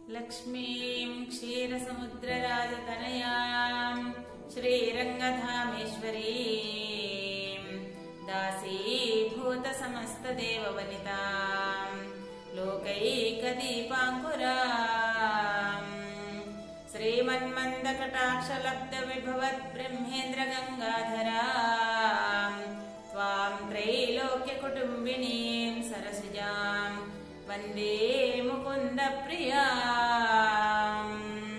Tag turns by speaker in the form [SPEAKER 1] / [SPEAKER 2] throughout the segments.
[SPEAKER 1] లక్ష్మీం క్షీరసముద్రరాజతనయాం శ్రీరంగధామేశ్వరీం దాసీభూతసమస్తదేవవనితాం లోకైకదీపాంకురాం శ్రీమన్మందకటాక్షలబ్ధవిభవద్బ్రహ్మేంద్రగంగాధరాం त्वां त्रैलोक्यकुटुम्बिनीं सरसिजां वन्दे मुकुन्दप्रियाम्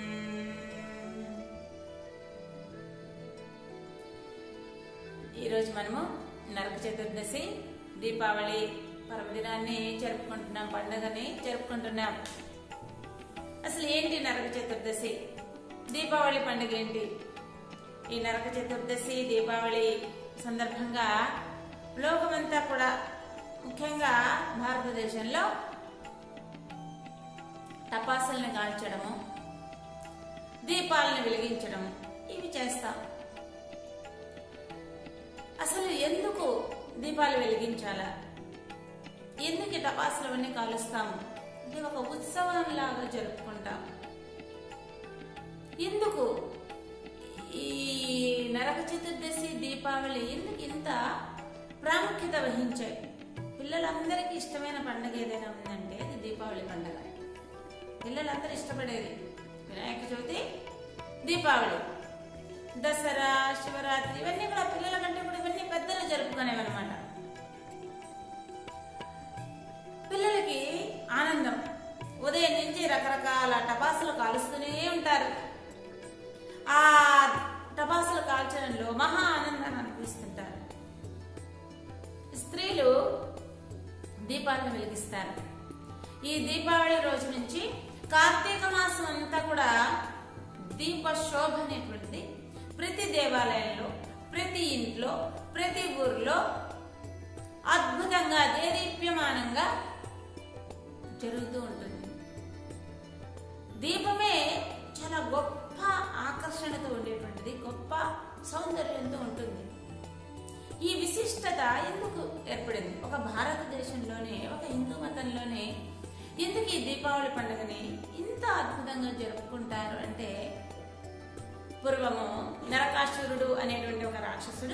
[SPEAKER 1] ఈరోజు మనము నరక చతుర్దశి దీపావళి పర్వదినాన్ని జరుపుకుంటున్నాం పండుగని జరుపుకుంటున్నాం అసలు ఏంటి నరక చతుర్దశి దీపావళి పండుగ ఏంటి ఈ నరక చతుర్దశి దీపావళి సందర్భంగా లోకమంతా కూడా ముఖ్యంగా భారతదేశంలో టపాసుల్ని కాల్చడము దీపాలను వెలిగించడము ఇవి చేస్తాం అసలు ఎందుకు దీపాలు వెలిగించాలా ఎందుకు ఈ టపాసులు అవన్నీ కాలుస్తాము అంటే ఒక ఉత్సవం లాగా జరుపుకుంటాం ఎందుకు ఈ నరక చతుర్దశి దీపావళి ఎందుకు ఇంత ప్రాముఖ్యత వహించాయి పిల్లలందరికీ ఇష్టమైన పండుగ ఏదైనా ఉందంటే అది దీపావళి పండుగ పిల్లలందరూ ఇష్టపడేది వినాయక చవితి దీపావళి దసరా శివరాత్రి ఇవన్నీ కూడా పిల్లల కంటే కూడా ఇవన్నీ పెద్దలు జరుపుకునేవి అనమాట పిల్లలకి ఆనందం ఉదయం నుంచి రకరకాల టపాసులు కాలుస్తూనే ఉంటారు ఆ టపాసులు కాల్చడంలో మహా ఆనందాన్ని అనిపిస్తుంటారు స్త్రీలు దీపాలను వెలిగిస్తారు ఈ దీపావళి రోజు నుంచి కార్తీక మాసం అంతా కూడా దీప శోభ అనేటువంటిది ప్రతి దేవాలయంలో ప్రతి ఇంట్లో ప్రతి ఊర్లో అద్భుతంగా దేదీప్యమానంగా జరుగుతూ ఉంటుంది దీపమే చాలా గొప్ప ఆకర్షణతో ఉండేటువంటిది గొప్ప సౌందర్యంతో ఉంటుంది ఈ విశిష్టత ఎందుకు ఏర్పడింది ఒక భారతదేశంలోనే ఒక హిందూ మతంలోనే ఎందుకు ఈ దీపావళి పండుగని ఇంత అద్భుతంగా జరుపుకుంటారు అంటే పూర్వము నరకాసురుడు అనేటువంటి ఒక రాక్షసుడు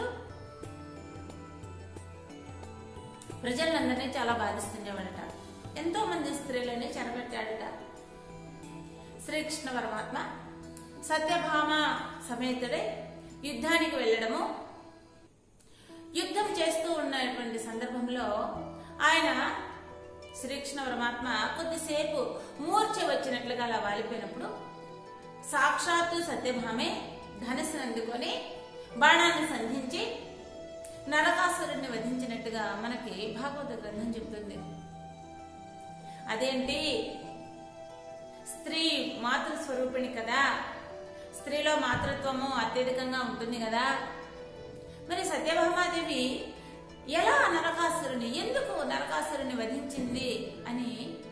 [SPEAKER 1] ప్రజలందరినీ చాలా బాధిస్తుండేవాడట ఎంతో మంది స్త్రీలని చెరబెట్టాడట శ్రీకృష్ణ పరమాత్మ సత్యభామ సమేతుడై యుద్ధానికి వెళ్ళడము యుద్ధం చేస్తూ ఉన్నటువంటి సందర్భంలో ఆయన శ్రీకృష్ణ పరమాత్మ కొద్దిసేపు మూర్ఛ వచ్చినట్లుగా అలా వాలిపోయినప్పుడు సాక్షాత్తు సత్యభామే ధనస్సును అందుకొని బాణాన్ని సంధించి నరకాసురుడిని వధించినట్టుగా మనకి భాగవత గ్రంథం చెబుతుంది అదేంటి స్త్రీ మాతృస్వరూపిణి కదా స్త్రీలో మాతృత్వము అత్యధికంగా ఉంటుంది కదా మరి సత్యభామాదేవి ఎలా నరకాసురుని ఎందుకు నరకాసురుని వధించింది అని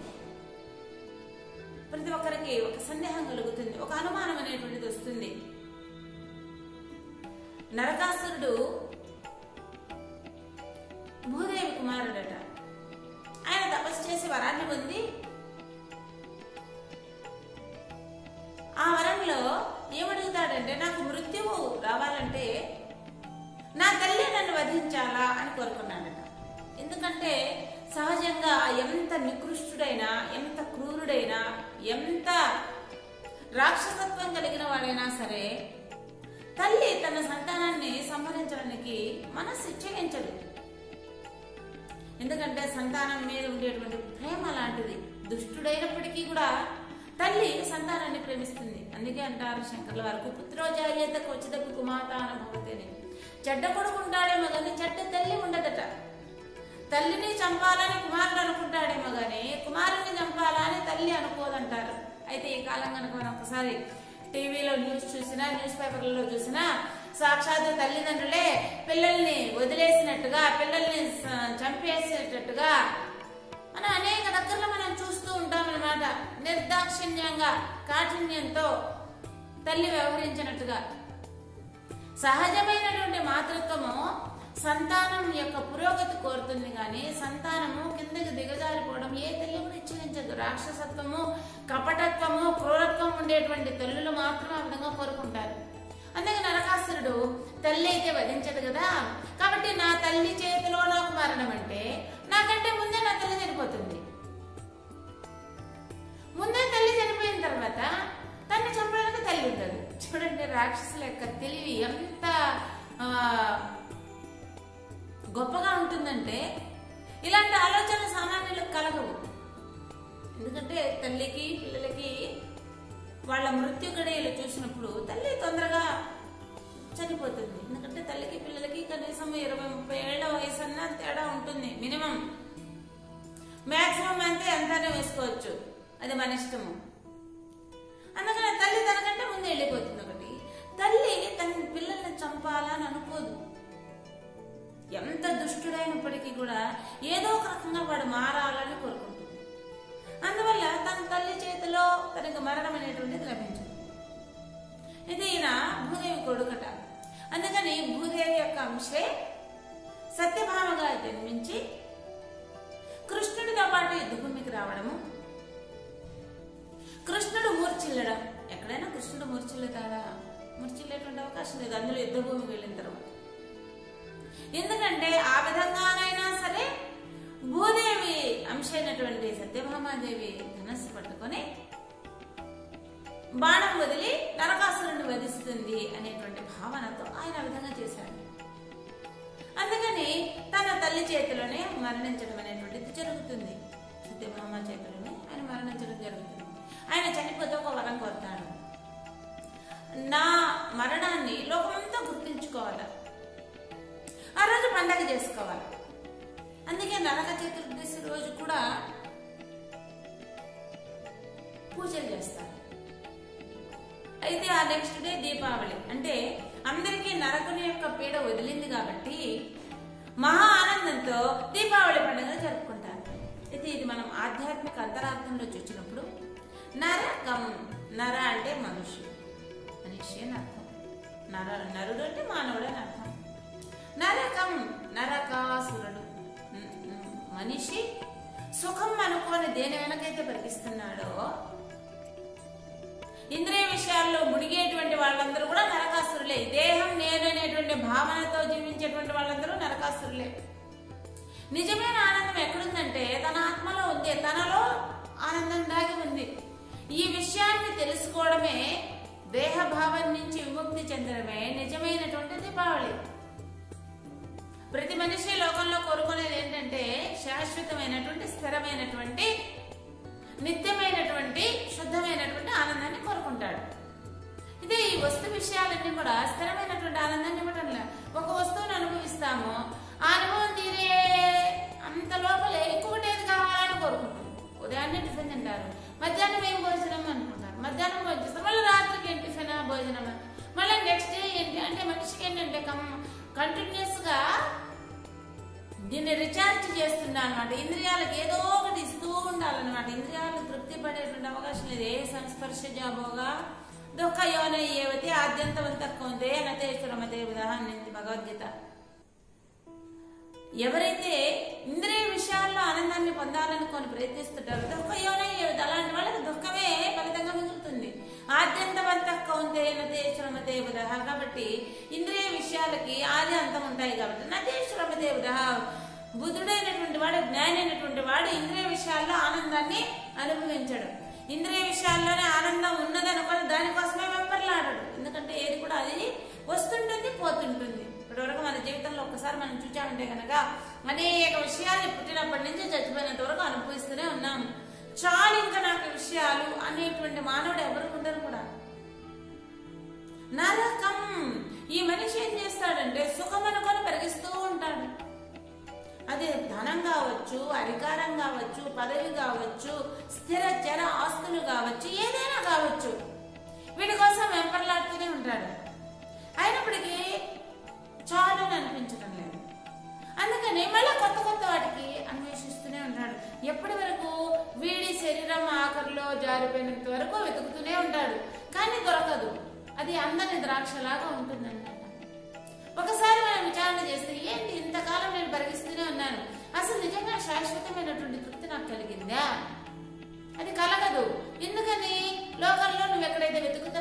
[SPEAKER 1] ప్రతి ఒక్కరికి ఒక సందేహం కలుగుతుంది ఒక అనుమానం అనేటువంటిది వస్తుంది నరకాసురుడు భూదేవి కుమారుడట ఆయన తపస్సు చేసి వరాన్ని పొంది ఆ వరంలో ఏమడుగుతాడంటే నాకు మృత్యువు రావాలంటే నా తల్లి నన్ను వధించాలా అని కోరుకున్నాడట ఎందుకంటే సహజంగా ఎంత నికృష్టుడైనా ఎంత క్రూరుడైనా ఎంత రాక్షసత్వం కలిగిన వాడైనా సరే తల్లి తన సంతానాన్ని సంహరించడానికి మనస్సు ఇచ్చగించదు ఎందుకంటే సంతానం మీద ఉండేటువంటి ప్రేమ లాంటిది దుష్టుడైనప్పటికీ కూడా తల్లి సంతానాన్ని ప్రేమిస్తుంది అందుకే అంటారు శంకర్ల వారికి పుత్రోజాయేత కొచ్చిదకు కుమాతాన భవతిని చెడ్డ కొడుకు ఉంటాడేమో కానీ చెడ్డ తల్లి ఉండదట తల్లిని చంపాలని కుమారుడు అనుకుంటాడేమో గాని కుమారుని చంపాలని తల్లి అనుకోదంటారు అయితే ఈ కాలం కనుక మనం ఒకసారి టీవీలో న్యూస్ చూసినా న్యూస్ పేపర్లలో చూసినా సాక్షాత్ తల్లిదండ్రులే పిల్లల్ని వదిలేసినట్టుగా పిల్లల్ని స- చంపేసేటట్టుగా మనం అనేక దగ్గరలో మనం చూస్తూ ఉంటాం అనమాట నిర్దాక్షిణ్యంగా కాఠిన్యంతో తల్లి వ్యవహరించినట్టుగా సహజమైనటువంటి మాతృత్వము సంతానం యొక్క పురోగతి కోరుతుంది కానీ సంతానము కిందకి దిగజారిపోవడం ఏ తల్లి కూడా ఇచ్చరించదు రాక్షసత్వము కపటత్వము ఉండేటువంటి తల్లులు మాత్రం ఆ విధంగా కోరుకుంటారు అందుకే నరకాసురుడు తల్లి అయితే వధించదు కదా కాబట్టి నా తల్లి చేతిలో నాకు మరణం అంటే నాకంటే ముందే నా తల్లి చనిపోతుంది ముందే తల్లి చనిపోయిన తర్వాత తన్ని చంపడానికి తల్లి ఉంటుంది చూడండి రాక్షసుల యొక్క తెలివి ఎంత ఆ, గొప్పగా ఉంటుందంటే ఇలాంటి ఆలోచనలు సామాన్యులకు కలగవు ఎందుకంటే తల్లికి పిల్లలకి వాళ్ళ మృత్యు గడియలు చూసినప్పుడు తల్లి తొందరగా చనిపోతుంది ఎందుకంటే తల్లికి పిల్లలకి కనీసం ఇరవై ముప్పై ఏళ్ల వయసు అన్న తేడా ఉంటుంది మినిమం మాక్సిమం అంతే ఎంతనే వేసుకోవచ్చు అది మన ఇష్టము అందుకని తల్లి తనకంటే ముందు వెళ్ళిపోతుంది ఒకటి తల్లి తన పిల్లల్ని చంపాలని అనుకోదు ఎంత దుష్టుడైనప్పటికీ కూడా ఏదో ఒక రకంగా వాడు మారాలని కోరుకుంటుంది అందువల్ల తన తల్లి చేతిలో తనకు మరణం అనేటువంటిది లభించదు ఇది ఈయన భూదేవి కొడుకట అందుకని భూదేవి యొక్క అంశే సత్యభామగా జన్మించి కృష్ణుడితో పాటు యుద్ధభూమికి రావడము కృష్ణుడు మూర్చిల్లడం ఎక్కడైనా కృష్ణుడు మూర్చిల్లుతాడా మూర్చిల్లేటువంటి అవకాశం లేదు అందులో యుద్ధభూమికి వెళ్ళిన తర్వాత ఎందుకంటే ఆ విధంగానైనా సరే భూదేవి అంశైనటువంటి సత్యభామాదేవి ధనస్సు పట్టుకొని బాణం వదిలి నరకాసురుని వధిస్తుంది అనేటువంటి భావనతో ఆయన ఆ విధంగా చేశాడు అందుకని తన తల్లి చేతిలోనే మరణించడం అనేటువంటిది జరుగుతుంది సత్యభామ చేతిలోనే ఆయన మరణించడం జరుగుతుంది ఆయన చనిపోతే ఒక వరం కోరుతాడు నా మరణాన్ని లోకమంతా గుర్తించుకోవాలి ఆ రోజు పండగ చేసుకోవాలి అందుకే నరక చతుర్దశి రోజు కూడా పూజలు చేస్తారు అయితే ఆ నెక్స్ట్ డే దీపావళి అంటే అందరికీ నరకుని యొక్క పీడ వదిలింది కాబట్టి మహా ఆనందంతో దీపావళి పండుగ జరుపుకుంటారు అయితే ఇది మనం ఆధ్యాత్మిక అంతరార్థంలో చూసినప్పుడు నరకం నర అంటే మనుష్యుడు మనిషి అని అర్థం నర నరుడు అంటే మానవుడు అని అర్థం నరకం నరకాసురుడు ఉమ్, ఉమ్, మనిషి సుఖం అనుకోని దేని వెనకైతే పరిగిస్తున్నాడో ఇంద్రియ విషయాల్లో మునిగేటువంటి వాళ్ళందరూ కూడా నరకాసురులే దేహం నేను అనేటువంటి భావనతో జీవించేటువంటి వాళ్ళందరూ నరకాసురులే నిజమైన ఆనందం ఎక్కడుందంటే తన ఆత్మలో ఉంది తనలో ఆనందం దాగి ఉంది ఈ విషయాన్ని తెలుసుకోవడమే దేహభావం నుంచి విముక్తి చెందడమే నిజమైనటువంటి దీపావళి ప్రతి మనిషి లోకంలో కోరుకునేది ఏంటంటే శాశ్వతమైనటువంటి స్థిరమైనటువంటి నిత్యమైనటువంటి శుద్ధమైనటువంటి ఆనందాన్ని కోరుకుంటాడు ఇదే ఈ వస్తు విషయాలన్నీ కూడా స్థిరమైనటువంటి ఆనందాన్ని ఇవ్వటం లే ఒక వస్తువును అనుభవిస్తాము ఆ అనుభవం తీరే అంత లోపలే ఇంకొకటి ఏది కావాలని కోరుకుంటాం ఉదయాన్నే టిఫిన్ తింటారు మధ్యాహ్నం ఏం భోజనం అనుకుంటారు మధ్యాహ్నం భోజనం చేస్తారు మళ్ళీ రాత్రికి ఏం టిఫిన్ భోజనం మళ్ళీ నెక్స్ట్ డే ఏంటి అంటే మనిషికి ఏంటంటే కంటిన్యూస్ గా దీన్ని రిచార్జ్ చేస్తున్నా అనమాట ఇంద్రియాలకు ఏదో ఒకటి ఇస్తూ ఉండాలన్నమాట ఇంద్రియాలు తృప్తి పడేటువంటి అవకాశం లేదు ఏ సంస్పర్శ జాబోగా దుఃఖ యోన ఏవతి ఆద్యంతవంతక్కుందే నతేశ్వరమతే ఉదాహరణింది భగవద్గీత ఎవరైతే ఇంద్రియ విషయాల్లో ఆనందాన్ని పొందాలనుకొని ప్రయత్నిస్తుంటారో దుఃఖ యోన ఏవతి అలాంటి వాళ్ళకి దుఃఖమే ఫలితంగా మిగులుతుంది ఆద్యంతవంత కౌంతే నతేశ్వరమతే ఉదహ కాబట్టి ఇంద్రియ విషయాలకి ఆది అంతం ఉంటాయి కాబట్టి నతేశ్వరమతే ఉదహ బుద్ధుడైనటువంటి వాడు జ్ఞాని అయినటువంటి వాడు ఇంద్రియ విషయాల్లో ఆనందాన్ని అనుభవించడు ఇంద్రియ విషయాల్లోనే ఆనందం ఉన్నదనుకొని దానికోసమే వెంపర్లాడడు ఎందుకంటే ఏది కూడా అది వస్తుంటుంది పోతుంటుంది ఇప్పటివరకు మన జీవితంలో ఒక్కసారి మనం చూచామంటే కనుక అనేక విషయాలు పుట్టినప్పటి నుంచి చచ్చిపోయినంత వరకు అనుభవిస్తూనే ఉన్నాం చాలు ఇంకా నాకు ఈ విషయాలు అనేటువంటి మానవుడు ఎవరు ఉండరు కూడా నరకం ఈ మనిషి ఏం చేస్తాడంటే సుఖం అనుకొని పెరిగిస్తూ ఉంటాడు అది ధనం కావచ్చు అధికారం కావచ్చు పదవి కావచ్చు స్థిర చర ఆస్తులు కావచ్చు ఏదైనా కావచ్చు వీటి కోసం వెంపర్లాడుతూనే ఉంటాడు అయినప్పటికీ చాలు అని అనిపించడం లేదు అందుకని మళ్ళీ కొత్త కొత్త వాటికి అన్వేషిస్తూనే ఉంటాడు ఎప్పటి వరకు వీడి శరీరం ఆఖరిలో జారిపోయినంత వరకు వెతుకుతూనే ఉంటాడు కానీ దొరకదు అది అందని ద్రాక్షలాగా ఉంటుందన్నమాట ఒకసారి మనం విచారణ చేస్తే ఏంటి ఇంతకాలం నేను పరిగిస్తూనే ఉన్నాను అసలు నిజంగా శాశ్వతమైనటువంటి తృప్తి నాకు కలిగిందా అది కలగదు ఎందుకని లోకంలో నువ్వు ఎక్కడైతే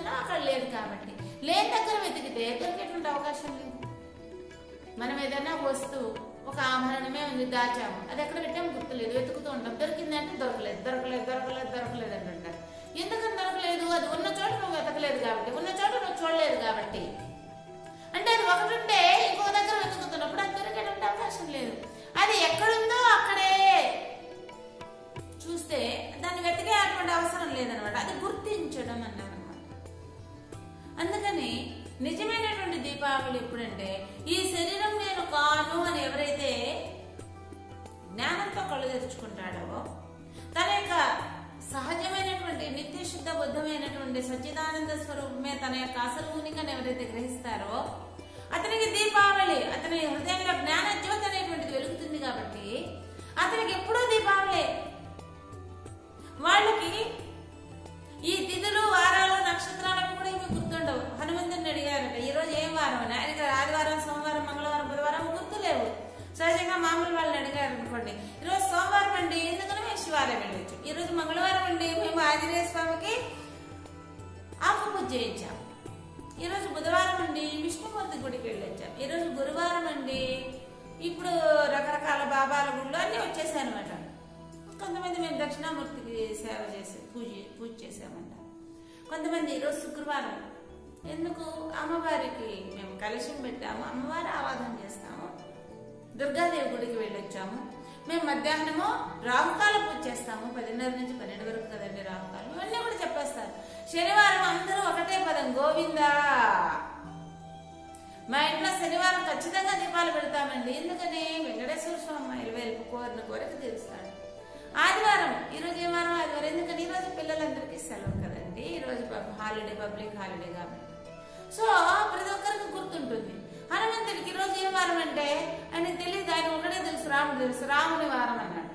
[SPEAKER 1] వెతుకుతున్నాం అక్కడ లేదు కాబట్టి లేని దగ్గర వెతికితే దొరికేటువంటి అవకాశం లేదు మనం ఏదైనా వస్తువు ఒక ఆభరణమే ఉంది దాచాము అది ఎక్కడ పెట్టాము గుర్తులేదు వెతుకుతూ ఉంటాం దొరికిందంటే దొరకలేదు దొరకలేదు దొరకలేదు దొరకలేదు అని అంటారు ఎందుకని దొరకలేదు అది ఉన్న చోట నువ్వు వెతకలేదు కాబట్టి ఉన్న చోట నువ్వు చూడలేదు కాబట్టి అంటే అది ఒకటి ఉంటే ఇంకో దగ్గర వెతుకుతున్నప్పుడు అది దొరికేటువంటి అవకాశం లేదు అది ఎక్కడుందో అక్కడే చూస్తే దాన్ని వెతికే అటువంటి అవసరం లేదనమాట అది గుర్తించడం అన్నారనమాట అందుకని నిజమైనటువంటి దీపావళి ఎప్పుడంటే ఈ శరీరం నేను కాను అని ఎవరైతే జ్ఞానంతో కళ్ళు తెరుచుకుంటాడో తన యొక్క సహజమైనటువంటి నిత్యశుద్ధ బుద్ధమైనటువంటి సచ్చిదానంద స్వరూపమే తన యొక్క అసలు ఉనికని ఎవరైతే గ్రహిస్తారో అతనికి దీపావళి అతని హృదయంలో జ్ఞాన జ్యోతి అనేటువంటిది వెలుగుతుంది కాబట్టి అతనికి ఎప్పుడూ దీపావళి వాళ్ళకి ఈ తిథులు వారాలు నక్షత్రాలకు కూడా ఇవి గుర్తుండవు హనుమంతుని అడిగారట ఈ రోజు ఏం వారం అని ఆయనకి ఆదివారం సోమవారం మంగళవారం బుధవారం గుర్తులేవు సహజంగా మామూలు వాళ్ళని అడిగారు అనుకోండి ఈరోజు సోమవారం అండి ఎందుకని మేము శివాలయం వెళ్ళొచ్చు ఈ రోజు మంగళవారం అండి మేము ఆంజనేయ స్వామికి ఆకు పూజ చేయించాం ఈరోజు బుధవారం అండి విష్ణుమూర్తి గుడికి వెళ్ళొచ్చాం ఈరోజు గురువారం అండి ఇప్పుడు రకరకాల బాబాల గుళ్ళు అన్నీ వచ్చేసాయి అనమాట కొంతమంది మేము దక్షిణామూర్తికి సేవ చేసి పూజ పూజ చేసామంట కొంతమంది ఈరోజు శుక్రవారం ఎందుకు అమ్మవారికి మేము కలశం పెట్టాము అమ్మవారి ఆరాధన చేస్తాము దుర్గాదేవి గుడికి వెళ్ళొచ్చాము మేము మధ్యాహ్నము రాహుకాల పూజ చేస్తాము పదిన్నర నుంచి పన్నెండు వరకు కదండి రాహుకాలం ఇవన్నీ కూడా చెప్పేస్తారు శనివారం అందరూ ఒకటే పదం గోవిందా మా ఇంట్లో శనివారం ఖచ్చితంగా దీపాలు పెడతామండి ఎందుకని వెంకటేశ్వర స్వామి ఇలవేల్పు కోరిన కోరిక తీరుస్తాడు ఆదివారం ఈరోజు ఏ వారం ఆదివారం ఎందుకని ఈరోజు పిల్లలందరికీ సెలవు కదండి ఈరోజు హాలిడే పబ్లిక్ హాలిడే కాబట్టి సో ప్రతి ఒక్కరికి గుర్తుంటుంది హనుమంతుడికి ఈరోజు ఏ వారం అంటే ఆయన తెలియదు ఆయన ఒకటే తెలుసు రాముడు తెలుసు రాముని వారం అన్నాడు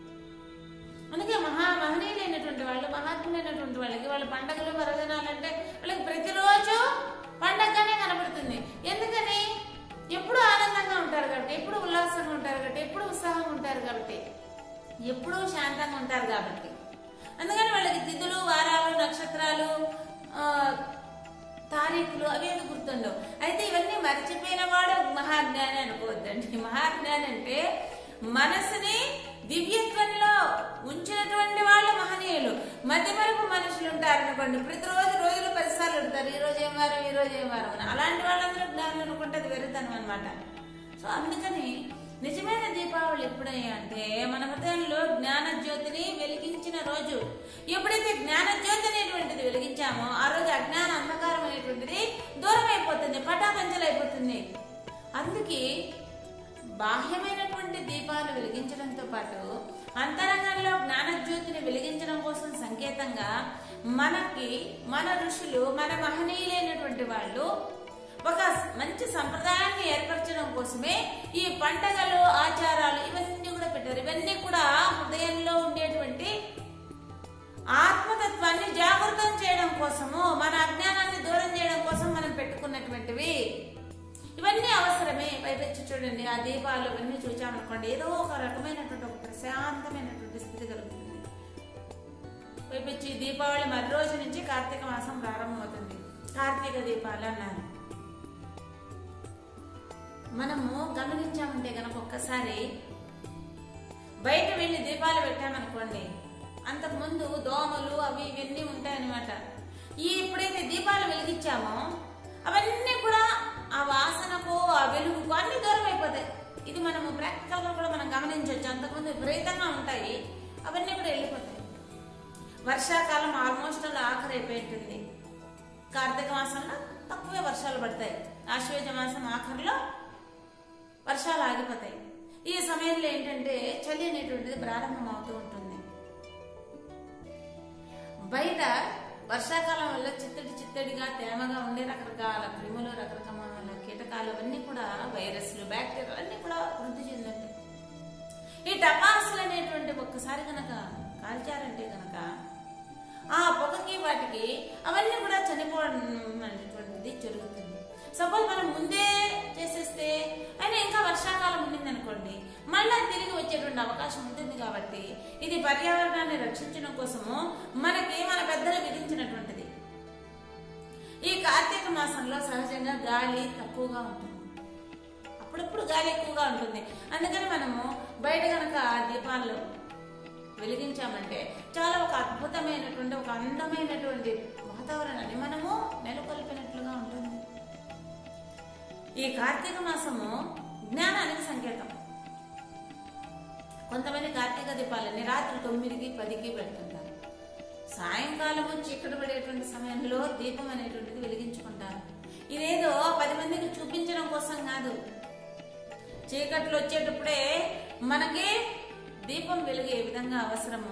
[SPEAKER 1] అందుకే మహా మహనీయులైనటువంటి వాళ్ళు మహాత్ములైనటువంటి వాళ్ళకి వాళ్ళ పండగలు పర్వదినాలు అంటే వాళ్ళకి ప్రతిరోజు పండగగానే కనబడుతుంది ఎందుకని ఎప్పుడు ఆనందంగా ఉంటారు కాబట్టి ఎప్పుడు ఉల్లాసంగా ఉంటారు కాబట్టి ఎప్పుడు ఉత్సాహంగా ఉంటారు కాబట్టి ఎప్పుడూ శాంతంగా ఉంటారు కాబట్టి అందుకని వాళ్ళకి తిథులు వారాలు నక్షత్రాలు ఆ, తారీఖులు అవేది గుర్తుండవు అయితే ఇవన్నీ మర్చిపోయిన వాడు మహాజ్ఞాని అనుకోవద్దండి మహాజ్ఞాని అంటే మనసుని దివ్యత్వంలో ఉంచినటువంటి వాళ్ళు మహనీయులు మధ్యమరపు మనుషులు ఉంటారు అనుకోండి ప్రతిరోజు రోజులు పదిసార్లు ఉంటారు ఈ రోజు ఏం వారం ఈ రోజు ఏం వారం అని అలాంటి వాళ్ళందరూ జ్ఞానులు అనుకుంటే అది వెరుతనం అనమాట సో అందుకని నిజమైన దీపావళి ఎప్పుడయ్యా అంటే మన హృదయంలో జ్ఞాన జ్యోతిని వెలిగించిన రోజు ఎప్పుడైతే జ్ఞాన జ్యోతి అనేటువంటిది వెలిగించామో ఆ రోజు అజ్ఞాన అంధకారం అనేటువంటిది దూరం అయిపోతుంది పటాపంచలైపోతుంది అందుకే బాహ్యమైనటువంటి దీపాలు వెలిగించడంతో పాటు అంతరంగంలో జ్ఞానజ్యోతిని వెలిగించడం కోసం సంకేతంగా మనకి మన ఋషులు మన మహనీయులైనటువంటి వాళ్ళు ఒక మంచి సంప్రదాయాన్ని ఏర్పరచడం కోసమే ఈ పండగలు ఆచారాలు ఇవన్నీ కూడా పెట్టారు ఇవన్నీ కూడా హృదయంలో ఉండేటువంటి ఆత్మతత్వాన్ని జాగృతం చేయడం కోసము మన అజ్ఞానాన్ని దూరం చేయడం కోసం మనం పెట్టుకున్నటువంటివి ఇవన్నీ అవసరమే పైపెచ్చి చూడండి ఆ దీపాలు ఇవన్నీ చూచామనుకోండి ఏదో ఒక రకమైనటువంటి ఒక ప్రశాంతమైనటువంటి స్థితి కలుగుతుంది పైపెచ్చి దీపావళి మరో రోజు నుంచి కార్తీక మాసం ప్రారంభమవుతుంది కార్తీక దీపాలు అన్నారు మనము గమనించామంటే గనక ఒక్కసారి బయట వెళ్ళి దీపాలు పెట్టామనుకోండి అంతకుముందు దోమలు అవి ఇవన్నీ ఉంటాయన్నమాట ఈ ఎప్పుడైతే దీపాలు వెలిగించామో అవన్నీ కూడా ఆ వాసనకు ఆ వెలుగుకు అన్ని దూరం అయిపోతాయి ఇది మనము ప్రాక్టికల్ గా కూడా మనం గమనించవచ్చు అంతకుముందు విపరీతంగా ఉంటాయి అవన్నీ కూడా వెళ్ళిపోతాయి వర్షాకాలం ఆల్మోస్ట్ అలా ఆఖరి అయిపోయింటుంది కార్తీక మాసంలో తక్కువే వర్షాలు పడతాయి ఆశ్వేజ మాసం ఆఖరిలో వర్షాలు ఆగిపోతాయి ఈ సమయంలో ఏంటంటే చలి అనేటువంటిది ప్రారంభం అవుతూ ఉంటుంది బయట వర్షాకాలం వల్ల చిత్తడి చిత్తడిగా తేమగా ఉండే రకరకాల క్రిములు రకరకాల కీటకాలు అవన్నీ కూడా వైరస్లు బ్యాక్టీరియా అన్నీ కూడా వృద్ధి చెందుతాయి ఈ టపాసులు అనేటువంటి ఒక్కసారి కనుక కాల్చారంటే కనుక ఆ పొగకి వాటికి అవన్నీ కూడా చనిపోవడం అనేటువంటిది జరుగుతుంది సపోజ్ మనం ముందే చేసేస్తే అయినా ఇంకా వర్షాకాలం ఉండింది అనుకోండి మళ్ళా తిరిగి వచ్చేటువంటి అవకాశం ఉంటుంది కాబట్టి ఇది పర్యావరణాన్ని రక్షించడం కోసము మనకి మన పెద్దలు విధించినటువంటిది కార్తీక మాసంలో సహజంగా గాలి తక్కువగా ఉంటుంది అప్పుడప్పుడు గాలి ఎక్కువగా ఉంటుంది అందుకని మనము బయట కనుక దీపాలు వెలిగించామంటే చాలా ఒక అద్భుతమైనటువంటి ఒక అందమైనటువంటి వాతావరణాన్ని మనము నెలకొల్పినట్లుగా ఉంటుంది ఈ కార్తీక మాసము జ్ఞానానికి సంకేతం కొంతమంది కార్తీక దీపాలని రాత్రి తొమ్మిదికి పదికి పెడుతుంటారు సాయంకాలము చీకటి పడేటువంటి సమయంలో దీపం అనేటువంటిది వెలిగించుకుంటారు ఇదేదో పది మందికి చూపించడం కోసం కాదు చీకట్లు వచ్చేటప్పుడే మనకి దీపం వెలిగే విధంగా అవసరము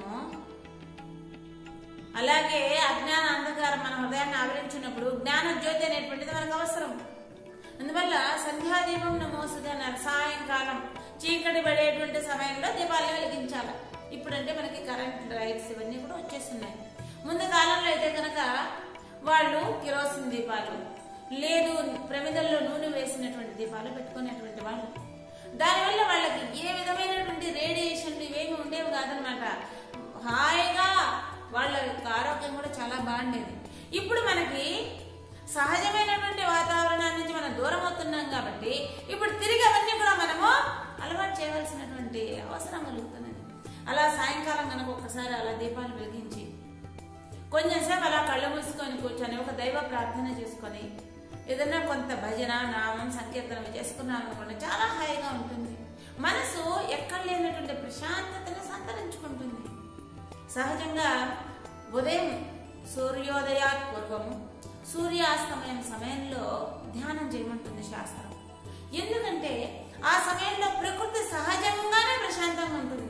[SPEAKER 1] అలాగే అజ్ఞాన అంధకారం మన హృదయాన్ని ఆవరించినప్పుడు జ్ఞాన జ్యోతి అనేటువంటిది మనకు అవసరం అందువల్ల సంధ్యాదీపం నమోసుగా అన్నారు సాయంకాలం చీకటి పడేటువంటి సమయంలో దీపాలను వెలిగించాలి ఇప్పుడంటే మనకి కరెంట్ లైట్స్ ఇవన్నీ కూడా వచ్చేస్తున్నాయి ముందు కాలంలో అయితే కనుక వాళ్ళు కిరోసిన్ దీపాలు లేదు ప్రమిదల్లో నూనె వేసినటువంటి దీపాలు పెట్టుకునేటువంటి వాళ్ళు దానివల్ల వాళ్ళకి ఏ విధమైనటువంటి రేడియేషన్లు ఇవేమి ఉండేవి కాదనమాట హాయిగా వాళ్ళ యొక్క ఆరోగ్యం కూడా చాలా బాగుండేది ఇప్పుడు మనకి సహజమైనటువంటి వాతావరణాన్ని నుంచి మనం దూరం అవుతున్నాం కాబట్టి ఇప్పుడు తిరిగి అవన్నీ కూడా మనము అలవాటు చేయవలసినటువంటి అవసరం కలుగుతున్నది అలా సాయంకాలం కనుక ఒక్కసారి అలా దీపాలు వెలిగించి కొంచెంసేపు అలా కళ్ళు మూసుకొని కూర్చొని ఒక దైవ ప్రార్థన చేసుకొని ఏదైనా కొంత భజన నామం సంకీర్తనం చేసుకున్నాం అనుకోండి చాలా హాయిగా ఉంటుంది మనసు ఎక్కడ లేనటువంటి ప్రశాంతతను సంతరించుకుంటుంది సహజంగా ఉదయం సూర్యోదయాత్ పూర్వము సూర్యాస్తమయం సమయంలో ధ్యానం చేయమంటుంది శాస్త్రం ఎందుకంటే ఆ సమయంలో ప్రకృతి సహజంగానే ప్రశాంతంగా ఉంటుంది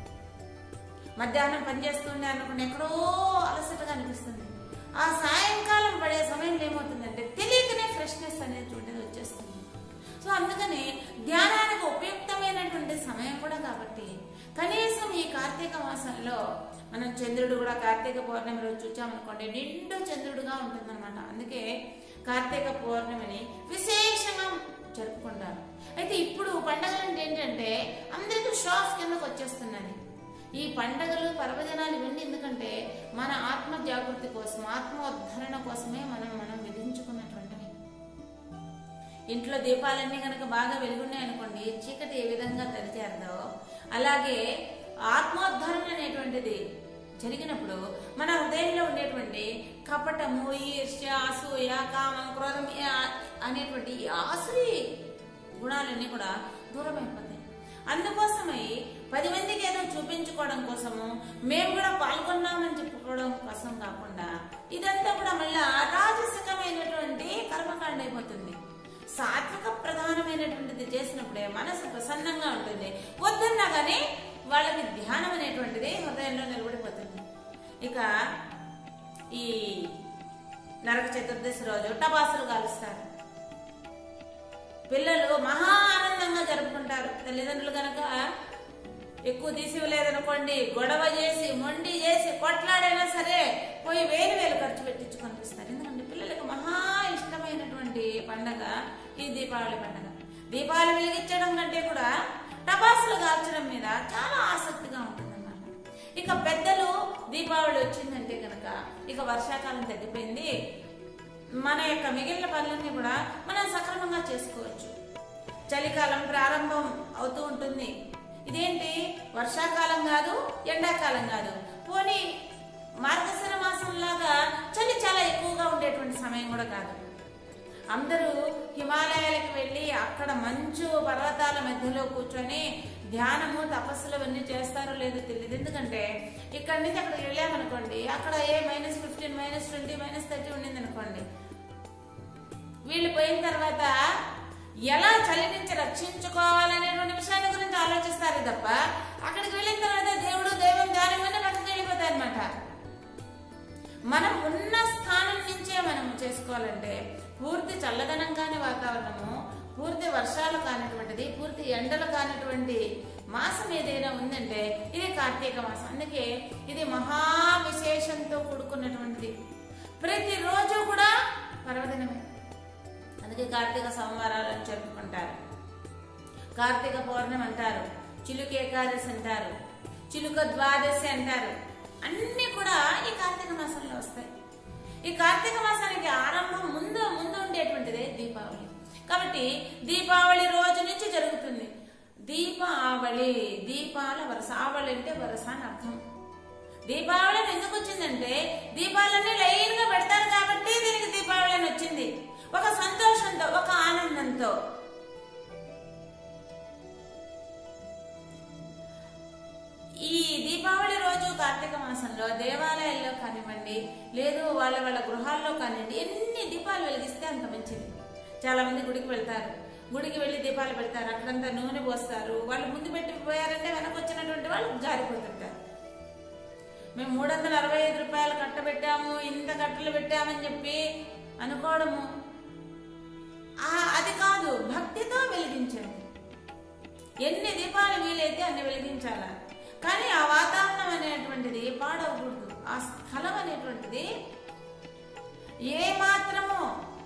[SPEAKER 1] మధ్యాహ్నం పనిచేస్తుండే అనుకుని ఎక్కడో అలసటగా అనిపిస్తుంది ఆ సాయంకాలం పడే సమయంలో ఏమవుతుందంటే తెలియకనే ఫ్రెష్నెస్ అనేటువంటిది వచ్చేస్తుంది సో అందుకని ధ్యానానికి ఉపయుక్తమైనటువంటి సమయం కూడా కాబట్టి కనీసం ఈ కార్తీక మాసంలో మనం చంద్రుడు కూడా కార్తీక పౌర్ణమి రోజు చూచామనుకోండి నిండు చంద్రుడుగా ఉంటుందన్నమాట అందుకే కార్తీక పౌర్ణమిని విశేషంగా జరుపుకుంటారు అయితే ఇప్పుడు పండగలు అంటే ఏంటంటే అందరికీ షాఫ్ కిందకు వచ్చేస్తున్నది ఈ పండగలు పర్వదినాలు ఇవన్నీ ఎందుకంటే మన ఆత్మ జాగృతి కోసం ఆత్మోద్ధరణ కోసమే మనం మనం విధించుకున్నటువంటివి ఇంట్లో దీపాలన్నీ కనుక బాగా వెలుగున్నాయి అనుకోండి చీకటి ఏ విధంగా తరిచారదో అలాగే ఆత్మోద్ధరణ అనేటువంటిది జరిగినప్పుడు మన హృదయంలో ఉండేటువంటి కపటము ఈర్ష్య అసూయ కామం క్రోధం ఈ ఆ- అనేటువంటి ఈ ఆసురి గుణాలన్నీ కూడా దూరం అయిపోతాయి అందుకోసమై పది మందికి ఏదో చూపించుకోవడం కోసము మేము కూడా పాల్గొన్నామని చెప్పుకోవడం కోసం కాకుండా ఇదంతా కూడా మళ్ళా రాజసికమైనటువంటి కర్మకాండ అయిపోతుంది సాత్విక ప్రధానమైనటువంటిది చేసినప్పుడే మనసు ప్రసన్నంగా ఉంటుంది వద్దన్నా కానీ వాళ్ళకి ధ్యానం అనేటువంటిది హృదయంలో నిలబడిపోతుంది ఇక ఈ నరక చతుర్దశి రోజు టపాసులు కాలుస్తారు పిల్లలు మహా ఆనందంగా జరుపుకుంటారు తల్లిదండ్రులు కనుక ఎక్కువ తీసివ్వలేదనుకోండి గొడవ చేసి మొండి చేసి కొట్లాడైనా సరే పోయి వేలు వేలు ఖర్చు పెట్టించు కనిపిస్తారు ఎందుకంటే పిల్లలకు మహా ఇష్టమైనటువంటి పండగ ఈ దీపావళి పండగ దీపాలు వెలిగించడం కంటే కూడా టపాసులు కాల్చడం మీద చాలా ఆసక్తిగా ఉంటుందన్నమాట ఇక పెద్దలు దీపావళి వచ్చిందంటే కనుక ఇక వర్షాకాలం తగ్గిపోయింది మన యొక్క మిగిలిన పనులన్నీ కూడా మనం సక్రమంగా చేసుకోవచ్చు చలికాలం ప్రారంభం అవుతూ ఉంటుంది ఇదేంటి వర్షాకాలం కాదు ఎండాకాలం కాదు పోనీ మార్గశిర మాసం లాగా చలి చాలా ఎక్కువగా ఉండేటువంటి సమయం కూడా కాదు అందరూ హిమాలయాలకు వెళ్ళి అక్కడ మంచు పర్వతాల మధ్యలో కూర్చొని ధ్యానము తపస్సులు అవన్నీ చేస్తారో లేదో తెలియదు ఎందుకంటే ఇక్కడి నుంచి అక్కడికి వెళ్ళామనుకోండి అక్కడ ఏ minus fifteen minus twenty minus thirty ఉండింది అనుకోండి వీళ్ళు పోయిన తర్వాత ఎలా చలి నుంచి రక్షించుకోవాలనేటువంటి విషయాన్ని గురించి ఆలోచిస్తారు తప్ప అక్కడికి వెళ్ళిన తర్వాత దేవుడు దైవం ధ్యానం అన్నీ పక్కకి వెళ్ళిపోతాయి అనమాట మనం ఉన్న స్థానం నుంచే మనం చేసుకోవాలంటే పూర్తి చల్లదనం కాని వాతావరణము పూర్తి వర్షాలు కానిటువంటిది పూర్తి ఎండలు కానిటువంటి మాసం ఏదైనా ఉందంటే ఇది కార్తీక మాసం అందుకే ఇది మహా విశేషంతో కూడుకున్నటువంటిది ప్రతిరోజు కూడా పర్వదినమే అందుకే కార్తీక సోమవారాలు అని జరుపుకుంటారు కార్తీక పౌర్ణమి అంటారు చిలుక ఏకాదశి అంటారు చిలుక ద్వాదశి అంటారు అన్ని కూడా ఈ కార్తీక మాసంలో వస్తాయి ఈ కార్తీక మాసానికి ఆరంభం ముందు కాబట్టి దీపావళి రోజు నుంచి జరుగుతుంది దీపావళి దీపాల వరస ఆవళి అంటే వరస అని అర్థం దీపావళి అని ఎందుకు వచ్చిందంటే దీపాలన్నీ లైన్ గా పెడతారు కాబట్టి దీనికి దీపావళి అని వచ్చింది ఒక సంతోషంతో ఒక ఆనందంతో ఈ దీపావళి రోజు కార్తీక మాసంలో దేవాలయాల్లో కానివ్వండి లేదు వాళ్ళ వాళ్ళ గృహాల్లో కానివ్వండి ఎన్ని దీపాలు వెలిగిస్తే అంత మంచిది చాలా మంది గుడికి వెళ్తారు గుడికి వెళ్ళి దీపాలు పెడతారు అక్కడంతా నూనె పోస్తారు వాళ్ళు ముందు పెట్టి పోయారంటే వెనక వచ్చినటువంటి వాళ్ళు జారిపోతుంటారు మేము మూడు వందల అరవై ఐదు రూపాయలు కట్టబెట్టాము ఇంత కట్టలు పెట్టామని చెప్పి అనుకోవడము ఆ- అది కాదు భక్తితో వెలిగించండి ఎన్ని దీపాలు వీలైతే అన్ని వెలిగించాలా కానీ ఆ వాతావరణం అనేటువంటిది పాడవకూడదు ఆ స్థలం అనేటువంటిది ఏ మాత్రము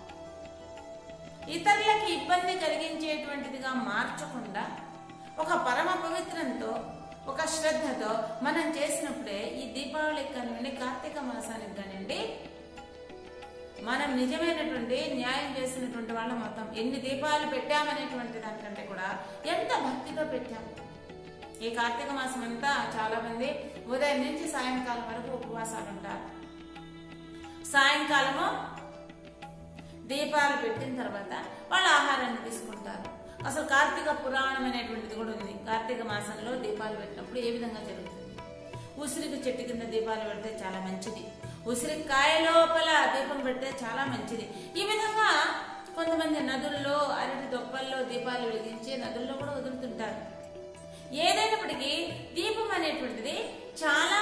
[SPEAKER 1] ఇతరులకి ఇబ్బంది కలిగించేటువంటిదిగా మార్చకుండా ఒక పరమ పవిత్రంతో ఒక శ్రద్ధతో మనం చేసినప్పుడే ఈ దీపావళికి కానివ్వండి కార్తీక మాసానికి కానివ్వండి మనం నిజమైనటువంటి న్యాయం చేసినటువంటి వాళ్ళం మొత్తం ఎన్ని దీపాలు పెట్టామనేటువంటి దానికంటే కూడా ఎంత భక్తితో పెట్టాము ఈ కార్తీక మాసం అంతా చాలా మంది ఉదయం నుంచి సాయంకాలం వరకు ఉపవాసాలు ఉంటారు సాయంకాలము దీపాలు పెట్టిన తర్వాత వాళ్ళు ఆహారాన్ని తీసుకుంటారు అసలు కార్తీక పురాణం అనేటువంటిది కూడా ఉంది కార్తీక మాసంలో దీపాలు పెట్టినప్పుడు ఏ విధంగా జరుగుతుంది ఉసిరికి చెట్టు కింద దీపాలు పెడితే చాలా మంచిది ఉసిరి కాయ లోపల దీపం పెడితే చాలా మంచిది ఈ విధంగా కొంతమంది నదుల్లో అరటి దొప్పల్లో దీపాలు వెలిగించి నదుల్లో కూడా వదులుతుంటారు ఏదైనప్పటికీ దీపం అనేటువంటిది చాలా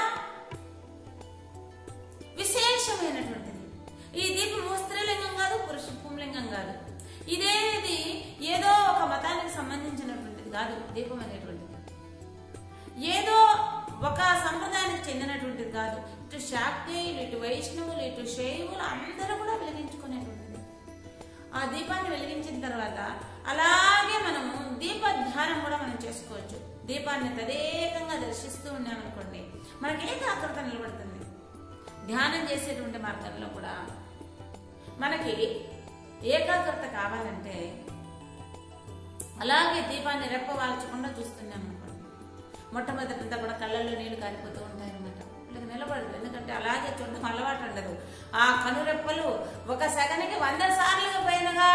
[SPEAKER 1] విశేషమైనటువంటిది ఈ దీపము స్త్రీలింగం కాదు పురుష పుంలింగం కాదు ఇదేది ఏదో ఒక మతానికి సంబంధించినటువంటిది కాదు దీపం అనేటువంటిది ఏదో ఒక సంప్రదాయానికి చెందినటువంటిది కాదు ఇటు శాక్తేయులు ఇటు వైష్ణవులు ఇటు శైవులు అందరూ కూడా వెలిగించుకునేటువంటిది ఆ దీపాన్ని వెలిగించిన తర్వాత అలాగే మనము దీప ధ్యానం కూడా మనం చేసుకోవచ్చు దీపాన్ని తదేకంగా దర్శిస్తూ ఉన్నామనుకోండి మనకి ఏకాగ్రత నిలబడుతుంది ధ్యానం చేసేటువంటి మార్గంలో కూడా మనకి ఏకాగ్రత కావాలంటే అలాగే దీపాన్ని రెప్పవాల్చకుండా చూస్తున్నాం అనుకోండి మొట్టమొదటింతా కూడా కళ్ళల్లో నీళ్లు కారిపోతూ ఉంటాయి అనమాట వీళ్ళకి నిలబడదు ఎందుకంటే అలాగే చూడడం అలవాటు ఉండదు ఆ కనురెప్పలు ఒక సెగనికి వంద సార్లు పైనగా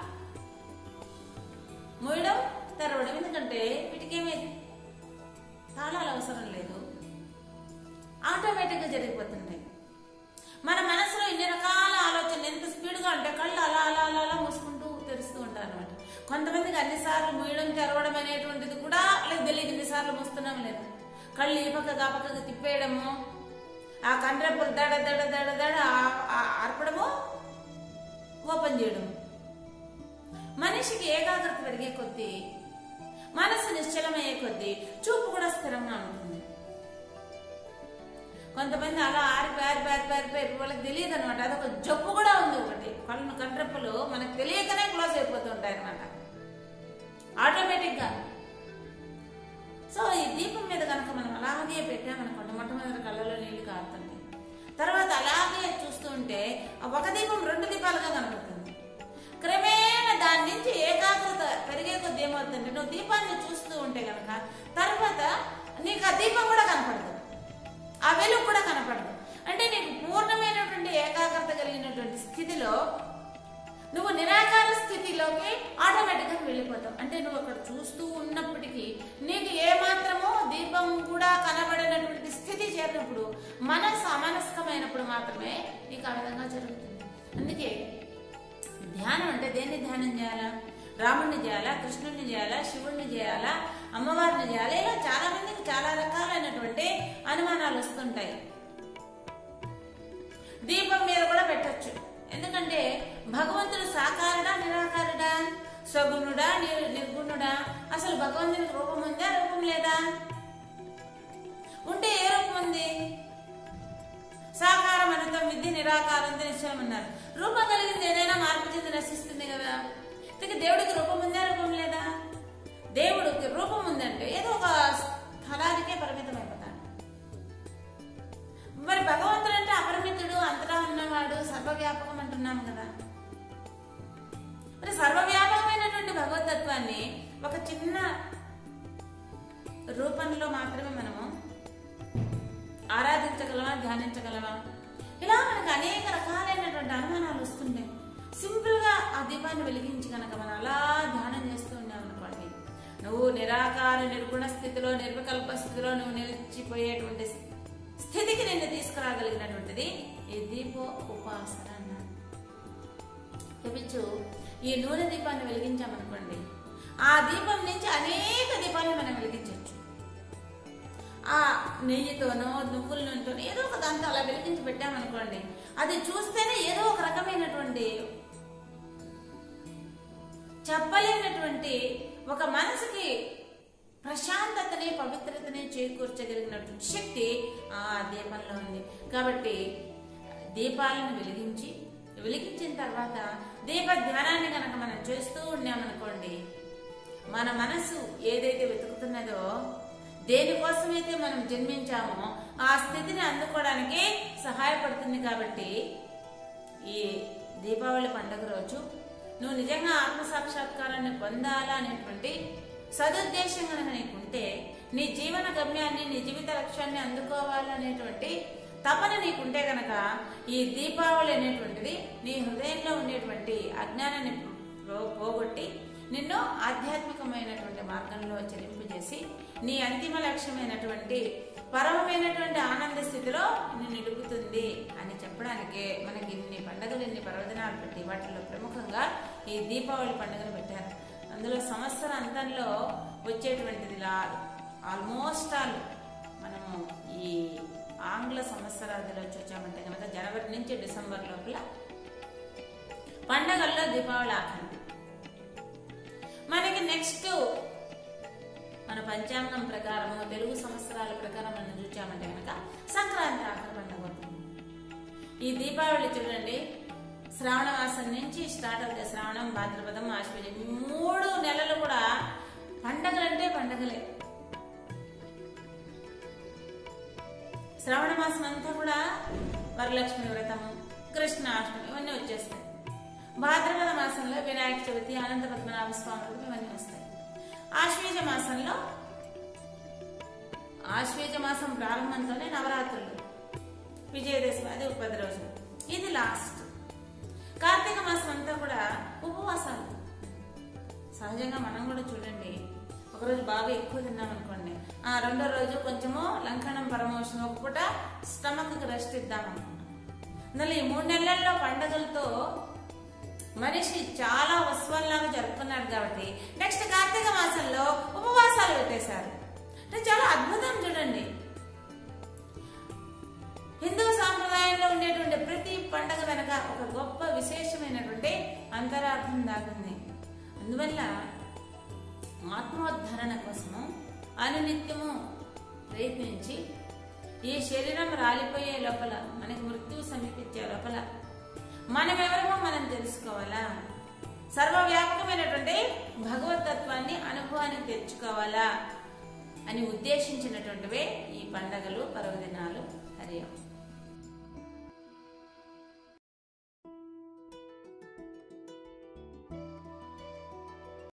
[SPEAKER 1] మూయడం తెరవడం ఎందుకంటే వీటికేమీ తాళాలు అవసరం లేదు ఆటోమేటిక్గా జరిగిపోతుంటాయి మన మనసులో ఇన్ని రకాల ఆలోచనలు ఎంత స్పీడ్గా అంటే కళ్ళు అలా అలా అలా అలా మూసుకుంటూ తెరుస్తూ ఉంటారు అనమాట కొంతమందికి అన్నిసార్లు మూయడం తెరవడం అనేటువంటిది కూడా లేదు తెలియదు ఎన్నిసార్లు మూస్తున్నాం లేదా కళ్ళు ఈ పక్కకు ఆ పక్కకు తిప్పేయడము ఆ కండ్రెప్పులు దడ దడ దడ దడ ఆ- ఆ- ఆర్పడము ఓపెన్ చేయడం మనిషికి ఏకాగ్రత పెరిగే కొద్దీ మనసు నిశ్చలమయ్యే కొద్దీ చూపు కూడా స్థిరంగా ఉంటుంది కొంతమంది అలా ఆరిపోయి ఆరిపోయి ఆరిపోయి ఆరిపోయి వాళ్ళకి తెలియదు అనమాట అదొక జబ్బు కూడా ఉంది ఒకటి కళ్ళు కంట్రెప్పులు మనకు తెలియకనే క్లోజ్ అయిపోతూ ఉంటాయి అనమాట ఆటోమేటిక్ గా సో ఈ దీపం మీద కనుక మనం అలాగే పెట్టామనుకోండి మొట్టమొదటి కళ్ళలో నీళ్లు కారుతుంది తర్వాత అలాగే చూస్తూ ఉంటే ఆ ఒక దీపం రెండు దీపాలుగా కనబడుతుంది క్రమేణా దాని నుంచి ఏకాగ్రత పెరిగే కొద్ది ఏమవుతుందంటే నువ్వు దీపాన్ని చూస్తూ ఉంటే కనుక తర్వాత నీకు ఆ దీపం కూడా కనపడదు ఆ వెలుగు కూడా కనపడదు అంటే నీకు పూర్ణమైనటువంటి ఏకాగ్రత కలిగినటువంటి స్థితిలో నువ్వు నిరాకార స్థితిలోకి ఆటోమేటిక్గా వెళ్ళిపోతావు అంటే నువ్వు అక్కడ చూస్తూ ఉన్నప్పటికీ నీకు ఏమాత్రమో దీపం కూడా కనబడినటువంటి స్థితి చేరినప్పుడు మనసు అమనస్కమైనప్పుడు మాత్రమే నీకు ఆ విధంగా జరుగుతుంది అందుకే ధ్యానం అంటే దేన్ని ధ్యానం చేయాలా రాముడిని చేయాలా కృష్ణుడిని చేయాలా శివుడిని చేయాలా అమ్మవారిని చేయాలా ఇలా చాలా మందికి చాలా రకాలైనటువంటి అనుమానాలు వస్తుంటాయి దీపం మీద కూడా పెట్టొచ్చు ఎందుకంటే భగవంతుడు సాకారుడా నిరాకారుడా సగుణుడా నిర్- నిర్గుణుడా అసలు భగవంతునికి రూపం ఉందా రూపం లేదా ఉంటే ఏ రూపం ఉంది సాకారం అనంతం విద్య నిరాకారంతో నిశ్చయం అన్నారు రూపం కలిగింది ఏదైనా మార్పు చెంది నశిస్తుంది కదా ఇక దేవుడికి రూపం ఉందా రూపం లేదా దేవుడికి రూపం ఉందంటే ఏదో ఒక స్థలానికే పరిమితం అయిపోతాడు మరి భగవంతుడు అంటే అపరిమితుడు అంతటా ఉన్నవాడు సర్వవ్యాపకం అంటున్నాం కదా మరి సర్వవ్యాపకమైన ఉన్నావా ఇలా మనకు అనేక రకాలైనటువంటి అనుమానాలు వస్తుంటాయి సింపుల్ గా ఆ దీపాన్ని వెలిగించి కనుక మనం అలా ధ్యానం చేస్తూ ఉన్నాం అనుకోండి నువ్వు నిరాకార నిర్గుణ స్థితిలో నిర్వికల్ప స్థితిలో నువ్వు నిలిచిపోయేటువంటి స్థితికి నిన్ను తీసుకురాగలిగినటువంటిది ఈ దీప ఉపాసన అన్నాడు చూపించు ఈ నూనె దీపాన్ని వెలిగించామనుకోండి ఆ దీపం నుంచి అనేక దీపాలను మనం వెలిగించవచ్చు ఆ నెయ్యితోనో నువ్వుల నూనెతోనో ఏదో ఒక దాంతో అలా వెలిగించి పెట్టామనుకోండి అది చూస్తేనే ఏదో ఒక రకమైనటువంటి చెప్పలేనటువంటి ఒక మనసుకి ప్రశాంతతని పవిత్రతని చేకూర్చగలిగినటువంటి శక్తి ఆ దీపంలో ఉంది కాబట్టి దీపాలను వెలిగించి వెలిగించిన తర్వాత దీప ధ్యానాన్ని కనుక మనం చేస్తూ ఉన్నామనుకోండి మన మనసు ఏదైతే వెతుకుతున్నదో దేనికోసమైతే మనం జన్మించామో ఆ స్థితిని అందుకోవడానికి సహాయపడుతుంది కాబట్టి ఈ దీపావళి పండుగ రోజు నువ్వు నిజంగా ఆత్మ సాక్షాత్కారాన్ని పొందాలా అనేటువంటి సదుద్దేశం కనుక నీకుంటే నీ జీవన గమ్యాన్ని నీ జీవిత లక్ష్యాన్ని అందుకోవాలనేటువంటి తపన నీకుంటే కనుక ఈ దీపావళి అనేటువంటిది నీ హృదయంలో ఉండేటువంటి అజ్ఞానాన్ని పో- పోగొట్టి నిన్ను ఆధ్యాత్మికమైనటువంటి మార్గంలో చెలింపజేసి నీ అంతిమ లక్ష్యమైనటువంటి పరమమైనటువంటి ఆనంద స్థితిలో నిన్ను నిలుపుతుంది అని చెప్పడానికే మనకి ఇన్ని పండుగలు ఇన్ని పర్వదినాలు పెట్టి వాటిలో ప్రముఖంగా ఈ దీపావళి పండుగను పెట్టారు అందులో సంవత్సర అంతంలో వచ్చేటువంటిది ఆల్మోస్ట్ ఆల్ మనము ఈ ఆంగ్ల సంవత్సరాదిలో వచ్చామంటే కనుక జనవరి నుంచి డిసెంబర్ లోపల పండగల్లో దీపావళి ఆఖరి మనకి నెక్స్ట్ మన పంచాంగం ప్రకారము తెలుగు సంవత్సరాల ప్రకారం మనం చూచామంటే కనుక సంక్రాంతి ఆఖరి పండుగ అవుతుంది ఈ దీపావళి చూడండి శ్రావణ మాసం నుంచి స్టార్ట్ అవుతాయి శ్రావణం భాద్రపదం ఆశ్వజం ఈ మూడు నెలలు కూడా పండగలంటే పండగలే శ్రావణ మాసం అంతా కూడా వరలక్ష్మి వ్రతము కృష్ణాష్టమి ఇవన్నీ వచ్చేస్తాయి భాద్రపద మాసంలో వినాయక చవితి అనంత పద్మనాభ స్వామి వ్రతం ఇవన్నీ వస్తాయి ఆశ్వేజ మాసంలో ఆశ్వేజ మాసం ప్రారంభంతోనే నవరాత్రులు విజయదశమి అది ఒక పది రోజులు ఇది లాస్ట్ కార్తీక మాసం అంతా కూడా ఉపవాసాలు సహజంగా మనం కూడా చూడండి ఒకరోజు బాగా ఎక్కువ తిన్నాం అనుకోండి ఆ రెండో రోజు కొంచెము లంకనం పరమోషం ఒక పూట స్టమక్ రెస్ట్ ఇద్దాం అనుకుంటాం అందులో ఈ మూడు నెలల్లో పండగలతో మనిషి చాలా ఉత్సవంలాగా జరుపుకున్నాడు కాబట్టి నెక్స్ట్ కార్తీక మాసంలో ఉపవాసాలు పెట్టేశారు అంటే చాలా అద్భుతం చూడండి హిందూ సాంప్రదాయంలో ఉండేటువంటి ప్రతి పండగ వెనక ఒక గొప్ప విశేషమైనటువంటి అంతరార్థం దాగుంది అందువల్ల ఆత్మోద్ధరణ కోసము అనునిత్యము ప్రయత్నించి ఈ శరీరం రాలిపోయే లోపల మనకి మృత్యువు సమీపించే లోపల మనం ఎవరమో మనం తెలుసుకోవాలా సర్వవ్యాపకమైనటువంటి భగవతత్వాన్ని అనుభవానికి తెచ్చుకోవాలా అని ఉద్దేశించినటువంటివే ఈ పండగలు పర్వదినాలు హరి ఓం